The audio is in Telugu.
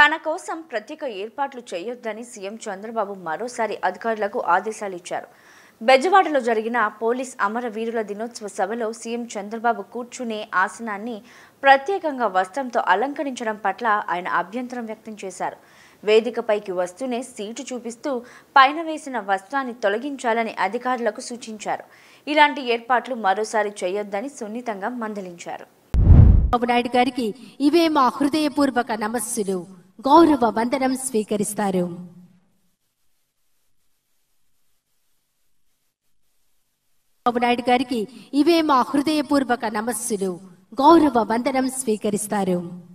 తన కోసం ప్రత్యేక ఏర్పాట్లు చేయొద్దని సీఎం చంద్రబాబు మరోసారి అధికారులకు ఆదేశాలు ఇచ్చారు బెజవాడలో జరిగిన పోలీస్ అమరవీరుల దినోత్సవ సభలో సీఎం చంద్రబాబు కూర్చునే ఆసనాన్ని ప్రత్యేకంగా వస్త్రంతో అలంకరించడం పట్ల ఆయన అభ్యంతరం వ్యక్తం చేశారు వేదికపైకి వస్తూనే సీటు చూపిస్తూ పైన వేసిన వస్త్రాన్ని తొలగించాలని అధికారులకు సూచించారు ఇలాంటి ఏర్పాట్లు మరోసారి చేయొద్దని సున్నితంగా మందలించారు చంద్రబాబు నాయుడు గారికి ఇవే మా హృదయపూర్వక నమస్సులు గౌరవ వందనం స్వీకరిస్తారు చంద్రబాబు నాయుడు గారికి ఇవే మా హృదయపూర్వక నమస్సులు గౌరవ వందనం స్వీకరిస్తారు